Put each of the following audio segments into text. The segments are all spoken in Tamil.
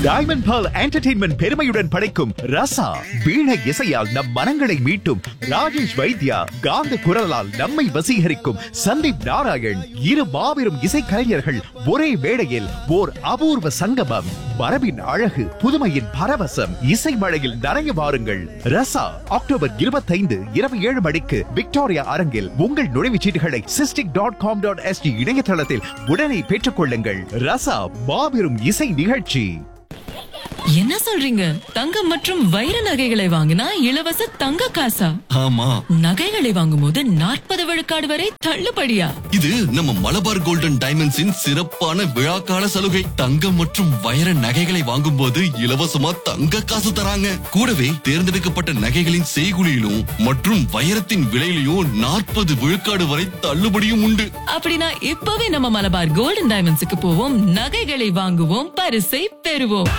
டைமண்ட் Pearl என்டர்டெயின்மெண்ட் பெருமையுடன் படைக்கும் ரசா வீணை இசையால் நம் மனங்களை மீட்டும் ராஜேஷ் வைத்யா காந்த குரலால் நம்மை வசீகரிக்கும் சந்தீப் நாராயண் இரு மாபெரும் இசைக்கலைஞர்கள் ஒரே மேடையில் ஓர் அபூர்வ சங்கமம் மரபின் அழகு புதுமையின் பரவசம் இசை மழையில் நனைய வாருங்கள் ரசா அக்டோபர் இருபத்தைந்து இரவு ஏழு மணிக்கு விக்டோரியா அரங்கில் உங்கள் நுழைவுச் சீட்டுகளை சிஸ்டிக் டாட் காம் டாட் எஸ்டி இணையதளத்தில் உடனே பெற்றுக் கொள்ளுங்கள் ரசா மாபெரும் இசை நிகழ்ச்சி என்ன சொல்றீங்க தங்கம் மற்றும் வைர நகைகளை வாங்கினா இலவச தங்க காசா ஆமா நகைகளை வாங்கும்போது நாற்பது விழுக்காடு வரை தள்ளுபடியா இது நம்ம மலபார் கோல்டன் டைமண்ட்ஸின் சிறப்பான விழாக்கால சலுகை தங்கம் மற்றும் வைர நகைகளை வாங்கும்போது இலவசமா தங்க காசு தராங்க கூடவே தேர்ந்தெடுக்கப்பட்ட நகைகளின் செய்குலியிலும் மற்றும் வைரத்தின் விலையிலும் நாற்பது விழுக்காடு வரை தள்ளுபடியும் உண்டு அப்படின்னா இப்பவே நம்ம மலபார் கோல்டன் டைமண்ட்ஸுக்கு போவோம் நகைகளை வாங்குவோம் பரிசை பெறுவோம்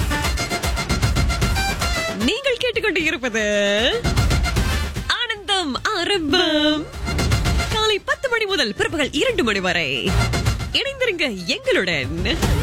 நீங்கள் கேட்டுக்கொண்டு இருப்பது ஆனந்தம் ஆரம்பம் காலை பத்து மணி முதல் பிற்பகல் இரண்டு மணி வரை இணைந்திருங்க எங்களுடன்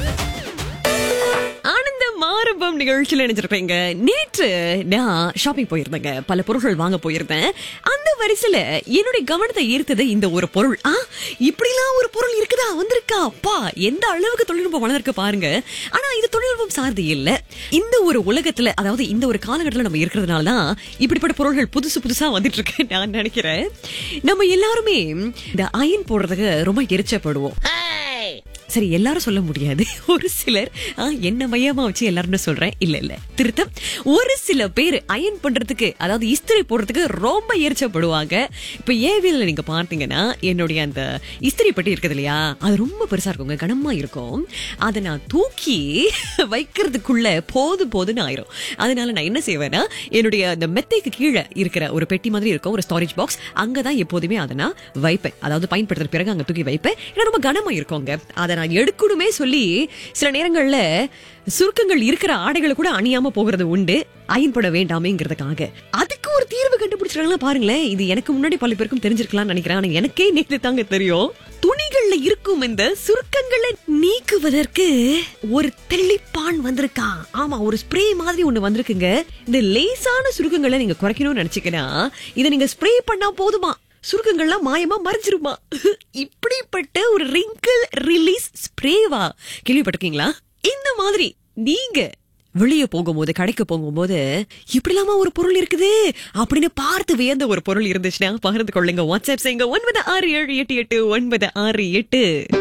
ஆனந்தம் ஆரம்பம் நிகழ்ச்சியில் இணைஞ்சிருப்பீங்க நேற்று நான் ஷாப்பிங் போயிருந்தேங்க பல பொருட்கள் வாங்க போயிருந்தேன் அந்த வரிசையில என்னுடைய கவனத்தை ஈர்த்தது இந்த ஒரு பொருள் ஆ இப்படிலாம் ஒரு பொருள் இருக்குதா வந்திருக்கா அப்பா எந்த அளவுக்கு தொழில்நுட்பம் வளர்ந்திருக்கு பாருங்க ஆனா இது தொழில்நுட்பம் சார்ந்து இல்ல இந்த ஒரு உலகத்துல அதாவது இந்த ஒரு காலகட்டத்துல நம்ம இருக்கிறதுனால தான் இப்படிப்பட்ட பொருள்கள் புதுசு புதுசா வந்துட்டு இருக்கு நான் நினைக்கிறேன் நம்ம எல்லாருமே இந்த அயன் போடுறதுக்கு ரொம்ப எரிச்சப்படுவோம் சரி எல்லாரும் சொல்ல முடியாது ஒரு சிலர் ஆ, என்ன மையமா வச்சு எல்லாரும் சொல்றேன் இல்ல இல்ல திருத்தம் ஒரு சில பேர் அயன் பண்றதுக்கு அதாவது இஸ்திரி போடுறதுக்கு ரொம்ப எரிச்சப்படுவாங்க இப்ப ஏவியில நீங்க பார்த்தீங்கன்னா என்னுடைய அந்த இஸ்திரி பெட்டி இருக்குது இல்லையா அது ரொம்ப பெருசா இருக்குங்க கனமா இருக்கும் அதை நான் தூக்கி வைக்கிறதுக்குள்ள போது போதுன்னு ஆயிரும் அதனால நான் என்ன செய்வேன்னா என்னுடைய அந்த மெத்தைக்கு கீழே இருக்கிற ஒரு பெட்டி மாதிரி இருக்கும் ஒரு ஸ்டோரேஜ் பாக்ஸ் அங்கதான் எப்போதுமே அதை நான் வைப்பேன் அதாவது பயன்படுத்துற பிறகு அங்க தூக்கி வைப்பேன் ஏன்னா ரொம்ப கனமா இருக்குங்க அதை நான் எடுக்கணுமே சொல்லி சில நேரங்கள்ல சுருக்கங்கள் இருக்கிற ஆடைகளை கூட அணியாம போகிறது உண்டு அயன்பட வேண்டாமேங்கிறதுக்காக அதுக்கு ஒரு தீர்வு கண்டுபிடிச்சிருக்காங்களா பாருங்களேன் இது எனக்கு முன்னாடி பல பேருக்கும் தெரிஞ்சிருக்கலாம்னு நினைக்கிறேன் ஆனா எனக்கே நேற்று தாங்க தெரியும் துணிகள்ல இருக்கும் இந்த சுருக்கங்களை நீக்குவதற்கு ஒரு தெளிப்பான் வந்திருக்கா ஆமா ஒரு ஸ்ப்ரே மாதிரி ஒண்ணு வந்திருக்குங்க இந்த லேசான சுருக்கங்களை நீங்க குறைக்கணும்னு நினைச்சீங்கன்னா இதை நீங்க ஸ்ப்ரே பண்ணா போதுமா சுருக்கங்கள்லாம் மாயமா மறைஞ்சிருமா இப்படிப்பட்ட ஒரு ரிங்கிள் ரிலீஸ் ஸ்ப்ரேவா கேள்விப்பட்டிருக்கீங்களா இந்த மாதிரி நீங்க வெளியே போகும்போது கடைக்கு போகும்போது இப்படிலாமா ஒரு பொருள் இருக்குது அப்படின்னு பார்த்து வியந்த ஒரு பொருள் இருந்துச்சுன்னா பகிர்ந்து கொள்ளுங்க வாட்ஸ்அப் செய்யுங்க ஒன்பது ஆறு ஏழு எட்டு எட்டு ஒன்பது ஆறு எட்டு